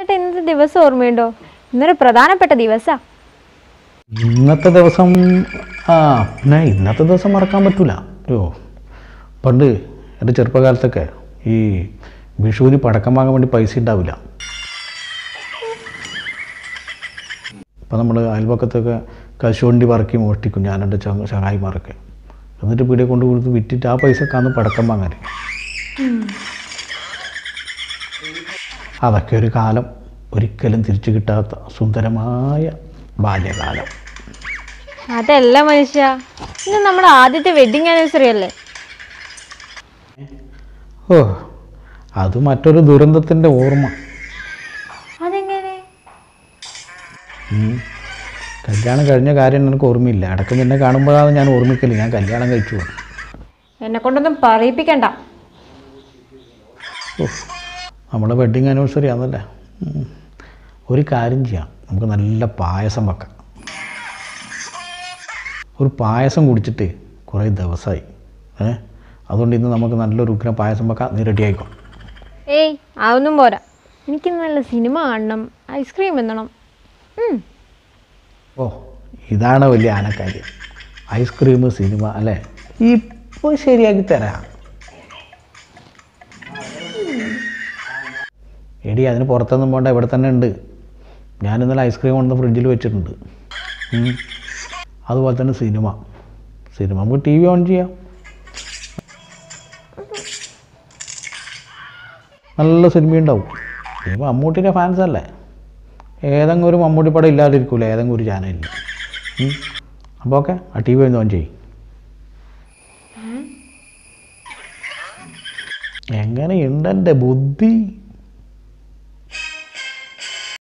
ചേട്ടാ ഇന്നത്തെ ദിവസം ഓർമ്മയുണ്ടോ ഇന്നൊരു പ്രധാനപ്പെട്ട ദിവസാ ഇന്നത്തെ ദിവസം ആ പിന്നെ ഇന്നത്തെ ദിവസം മറക്കാൻ പറ്റൂല അയ്യോ പണ്ട് എൻ്റെ ചെറുപ്പകാലത്തൊക്കെ ഈ വിഷുവിന് പടക്കം വാങ്ങാൻ വേണ്ടി പൈസ ഉണ്ടാവില്ല അപ്പം നമ്മൾ അയൽപക്കത്തൊക്കെ കശുവണ്ടി പറക്കി മോഷ്ടിക്കും ഞാൻ എൻ്റെ ചങ്ങ ചങ്ങായിമാരൊക്കെ എന്നിട്ട് പീടിയെ കൊണ്ട് കൊടുത്ത് വിറ്റിട്ട് ആ പൈസക്കാന്ന് പടക്കം വാങ്ങാൻ അതൊക്കെ ഒരു കാലം ഒരിക്കലും തിരിച്ചു കിട്ടാത്ത സുന്ദരമായ ബാല്യകാലം അതല്ല മനുഷ്യ ഇന്ന് നമ്മുടെ ആദ്യത്തെ വെഡിങ് ആനിവേഴ്സറി അല്ലേ ഓ അത് മറ്റൊരു ദുരന്തത്തിൻ്റെ ഓർമ്മ അതെങ്ങനെ ഉം. കല്യാണം കഴിഞ്ഞ കാര്യം എനിക്ക് ഓർമ്മയില്ല ഇടയ്ക്ക് നിന്നെ കാണുമ്പോഴാണ് ഞാൻ ഓർമ്മിക്കല് ഞാൻ കല്യാണം കഴിച്ചു പോകും എന്നെ കൊണ്ടൊന്നും പറയിപ്പിക്കണ്ട ഓ നമ്മുടെ വെഡ്ഡിങ് ആനിവേഴ്സറി ആണല്ലേ ഉം. ഒരു കാര്യം ചെയ്യാം നമുക്ക് നല്ല പായസം വെക്കാം ഒരു പായസം കുടിച്ചിട്ട് കുറേ ദിവസമായി ഏ അതുകൊണ്ട് ഇന്ന് നമുക്ക് നല്ലൊരു ഉഗ്രം പായസം വെക്കാം നീ റെഡി ആയിക്കോ ഏയ് അതൊന്നും പോരാ എനിക്ക് നല്ല സിനിമ കാണണം ഐസ്ക്രീം എന്നണം ഉം. ഓ ഇതാണ് വലിയ ആനക്കാര്യം ഐസ്ക്രീം സിനിമ അല്ലേ ഇപ്പോൾ ശരിയാക്കി തരാം എടി അതിന് പുറത്തൊന്നും പോകണ്ട ഇവിടെ തന്നെ ഉണ്ട് ഞാൻ ഇന്നലെ ഐസ്ക്രീം കൊണ്ട് ഫ്രിഡ്ജിൽ വെച്ചിട്ടുണ്ട് ഉം. അതുപോലെ തന്നെ സിനിമ സിനിമ നമുക്ക് ടി വി ഓൺ ചെയ്യാം നല്ല സിനിമയുണ്ടാവും ഇനി മമ്മൂട്ടിയുടെ ഫാൻസ് അല്ലേ ഏതെങ്കിലും ഒരു മമ്മൂട്ടി പടം ഇല്ലാതിരിക്കൂല ഏതെങ്കിലും ഒരു ചാനലിൽ അപ്പോൾ ഓക്കെ ആ ടി വി ഒന്ന് ഓൺ ചെയ്യും എങ്ങനെയുണ്ട് എൻ്റെ ബുദ്ധി